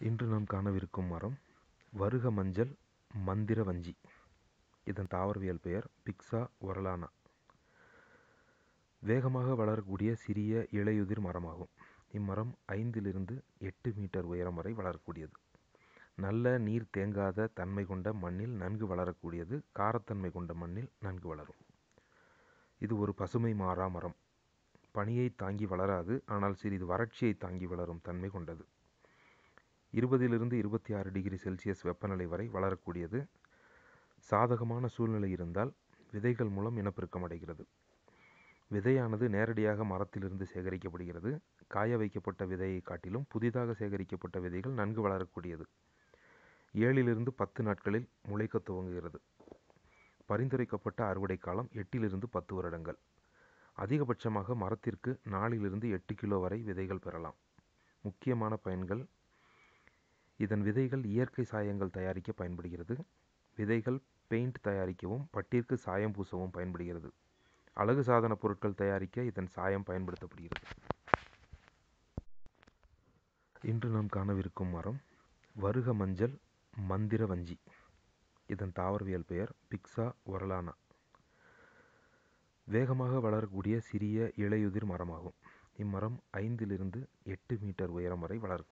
இன்று நாம் காணவிருக்கும் மரம் வருக மஞ்சள் மந்திர வஞ்சி இதன் தாவரவியல் பெயர் பிக்ஸா ஒரலானா வேகமாக வளரக்கூடிய சிறிய இலையுதிர் மரமாகும் இம்மரம் ஐந்திலிருந்து எட்டு மீட்டர் உயரம் வரை வளரக்கூடியது நல்ல நீர் தேங்காத தன்மை கொண்ட மண்ணில் நன்கு வளரக்கூடியது காரத்தன்மை கொண்ட மண்ணில் நன்கு வளரும் இது ஒரு பசுமை மாறா மரம் பனியை தாங்கி வளராது ஆனால் சிறிது வறட்சியை தாங்கி வளரும் தன்மை கொண்டது இருபதிலிருந்து இருபத்தி ஆறு டிகிரி செல்சியஸ் வெப்பநிலை வரை வளரக்கூடியது சாதகமான சூழ்நிலை இருந்தால் விதைகள் மூலம் இனப்பெருக்கம் அடைகிறது விதையானது நேரடியாக மரத்திலிருந்து சேகரிக்கப்படுகிறது காய வைக்கப்பட்ட விதையை காட்டிலும் புதிதாக சேகரிக்கப்பட்ட விதைகள் நன்கு வளரக்கூடியது ஏழிலிருந்து பத்து நாட்களில் முளைக்க துவங்குகிறது பரிந்துரைக்கப்பட்ட அறுவடை காலம் எட்டிலிருந்து பத்து வருடங்கள் அதிகபட்சமாக மரத்திற்கு நாலிலிருந்து எட்டு கிலோ வரை விதைகள் பெறலாம் முக்கியமான பயன்கள் இதன் விதைகள் இயற்கை சாயங்கள் தயாரிக்க பயன்படுகிறது விதைகள் பெயிண்ட் தயாரிக்கவும் பட்டிற்கு சாயம் பூசவும் பயன்படுகிறது அழகு சாதன பொருட்கள் தயாரிக்க இதன் சாயம் பயன்படுத்தப்படுகிறது இன்று நாம் காணவிருக்கும் மரம் வருக மஞ்சள் மந்திர வஞ்சி இதன் தாவரவியல் பெயர் பிக்ஸா ஒரலானா வேகமாக வளரக்கூடிய சிறிய இலையுதிர் மரமாகும் இம்மரம் ஐந்திலிருந்து எட்டு மீட்டர் உயரம் வரை வளரக்கூடியது